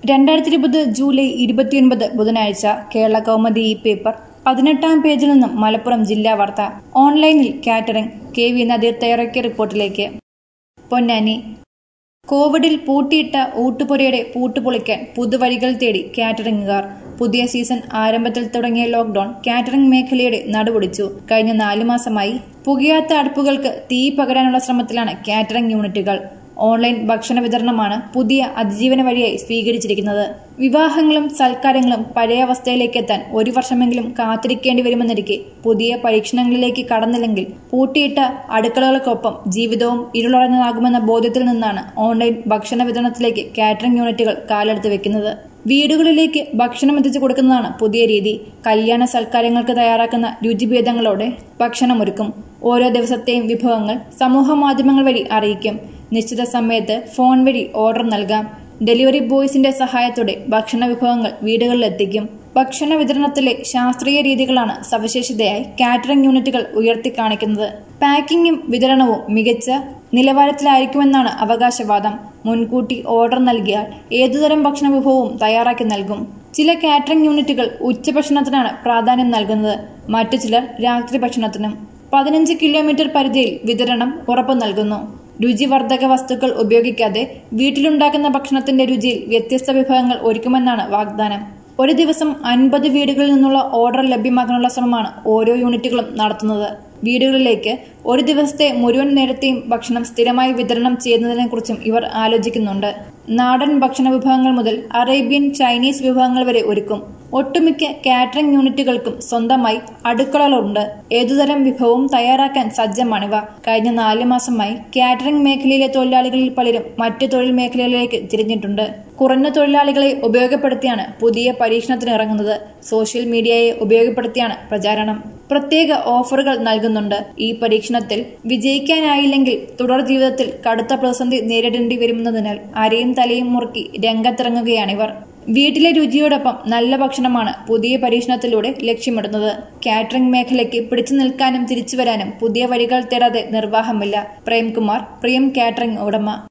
രണ്ടായിരത്തി ഇരുപത് ജൂലൈ ഇരുപത്തിയൊൻപത് ബുധനാഴ്ച കേരള കൗമുദി ഈ പേപ്പർ പതിനെട്ടാം പേജിൽ നിന്നും മലപ്പുറം ജില്ലാ വാർത്ത ഓൺലൈനിൽ കാറ്ററിംഗ് കെ വി നദീർ തയ്യാറാക്കിയ റിപ്പോർട്ടിലേക്ക് പൊന്നാനി കോവിഡിൽ പൂട്ടിയിട്ട ഊട്ടുപുരയുടെ പൂട്ടുപൊളിക്കാൻ പുതുവഴികൾ തേടി കാറ്ററിംഗുകാർ പുതിയ സീസൺ ആരംഭത്തിൽ തുടങ്ങിയ ലോക്ഡൌൺ കാറ്ററിംഗ് മേഖലയുടെ നടുപൊടിച്ചു കഴിഞ്ഞ നാലു മാസമായി പുകയാത്ത അടുപ്പുകൾക്ക് തീ പകരാനുള്ള ശ്രമത്തിലാണ് കാറ്ററിംഗ് യൂണിറ്റുകൾ ഓൺലൈൻ ഭക്ഷണ വിതരണമാണ് പുതിയ അതിജീവന വഴിയായി സ്വീകരിച്ചിരിക്കുന്നത് വിവാഹങ്ങളും സൽക്കാരങ്ങളും പഴയ അവസ്ഥയിലേക്ക് എത്താൻ ഒരു വർഷമെങ്കിലും കാത്തിരിക്കേണ്ടി വരുമെന്നിരിക്കെ പുതിയ പരീക്ഷണങ്ങളിലേക്ക് കടന്നില്ലെങ്കിൽ പൂട്ടിയിട്ട അടുക്കളകൾക്കൊപ്പം ജീവിതവും ഇരുളടഞ്ഞതാകുമെന്ന ബോധ്യത്തിൽ നിന്നാണ് ഓൺലൈൻ ഭക്ഷണ വിതരണത്തിലേക്ക് കാറ്ററിംഗ് യൂണിറ്റുകൾ കാലെടുത്ത് വെക്കുന്നത് വീടുകളിലേക്ക് ഭക്ഷണം എത്തിച്ചു കൊടുക്കുന്നതാണ് പുതിയ രീതി കല്യാണ സൽക്കാരങ്ങൾക്ക് തയ്യാറാക്കുന്ന രുചിഭേദങ്ങളോടെ ഭക്ഷണമൊരുക്കും ഓരോ ദിവസത്തെയും വിഭവങ്ങൾ സമൂഹ മാധ്യമങ്ങൾ വഴി അറിയിക്കും നിശ്ചിത സമയത്ത് ഫോൺ വഴി ഓർഡർ നൽകാം ഡെലിവറി ബോയ്സിന്റെ സഹായത്തോടെ ഭക്ഷണ വിഭവങ്ങൾ വീടുകളിലെത്തിക്കും ഭക്ഷണ വിതരണത്തിലെ ശാസ്ത്രീയ രീതികളാണ് സവിശേഷതയായി കാറ്ററിംഗ് യൂണിറ്റുകൾ ഉയർത്തി കാണിക്കുന്നത് പാക്കിങ്ങും വിതരണവും മികച്ച നിലവാരത്തിലായിരിക്കുമെന്നാണ് അവകാശവാദം മുൻകൂട്ടി ഓർഡർ നൽകിയാൽ ഏതുതരം ഭക്ഷണ വിഭവവും തയ്യാറാക്കി നൽകും ചില കാറ്ററിംഗ് യൂണിറ്റുകൾ ഉച്ചഭക്ഷണത്തിനാണ് പ്രാധാന്യം നൽകുന്നത് മറ്റു ചിലർ രാത്രി ഭക്ഷണത്തിനും പതിനഞ്ച് കിലോമീറ്റർ പരിധിയിൽ വിതരണം ഉറപ്പു നൽകുന്നു രുചിവർദ്ധക വസ്തുക്കൾ ഉപയോഗിക്കാതെ വീട്ടിലുണ്ടാക്കുന്ന ഭക്ഷണത്തിന്റെ രുചിയിൽ വ്യത്യസ്ത വിഭവങ്ങൾ ഒരുക്കുമെന്നാണ് വാഗ്ദാനം ഒരു ദിവസം അൻപത് വീടുകളിൽ നിന്നുള്ള ഓർഡർ ലഭ്യമാക്കാനുള്ള ശ്രമമാണ് ഓരോ യൂണിറ്റുകളും നടത്തുന്നത് വീടുകളിലേക്ക് ഒരു ദിവസത്തെ മുഴുവൻ നേരത്തെയും ഭക്ഷണം സ്ഥിരമായി വിതരണം ചെയ്യുന്നതിനെക്കുറിച്ചും ഇവർ ആലോചിക്കുന്നുണ്ട് നാടൻ ഭക്ഷണ വിഭവങ്ങൾ മുതൽ അറേബ്യൻ ചൈനീസ് വിഭവങ്ങൾ വരെ ഒരുക്കും ഒട്ടുമിക്ക കാറ്ററിംഗ് യൂണിറ്റുകൾക്കും സ്വന്തമായി അടുക്കളകളുണ്ട് ഏതുതരം വിഭവവും തയ്യാറാക്കാൻ സജ്ജമാണിവ കഴിഞ്ഞ നാല് മാസമായി കാറ്ററിംഗ് മേഖലയിലെ തൊഴിലാളികളിൽ പലരും മറ്റു തൊഴിൽ മേഖലകളിലേക്ക് തിരിഞ്ഞിട്ടുണ്ട് കുറഞ്ഞ തൊഴിലാളികളെ ഉപയോഗപ്പെടുത്തിയാണ് പുതിയ പരീക്ഷണത്തിന് ഇറങ്ങുന്നത് സോഷ്യൽ മീഡിയയെ ഉപയോഗപ്പെടുത്തിയാണ് പ്രചാരണം പ്രത്യേക ഓഫറുകൾ നൽകുന്നുണ്ട് ഈ പരീക്ഷണത്തിൽ വിജയിക്കാനായില്ലെങ്കിൽ തുടർ ജീവിതത്തിൽ കടുത്ത പ്രതിസന്ധി നേരിടേണ്ടി വരുമെന്നതിനാൽ അരയും തലയും മുറുക്കി രംഗത്തിറങ്ങുകയാണിവർ വീട്ടിലെ രുചിയോടൊപ്പം നല്ല ഭക്ഷണമാണ് പുതിയ പരീക്ഷണത്തിലൂടെ ലക്ഷ്യമിടുന്നത് കാറ്ററിംഗ് മേഖലയ്ക്ക് പിടിച്ചു നിൽക്കാനും തിരിച്ചു വരാനും പുതിയ വഴികൾ തേടാതെ നിർവാഹമില്ല പ്രേംകുമാർ പ്രിയം കാറ്ററിംഗ് ഉടമ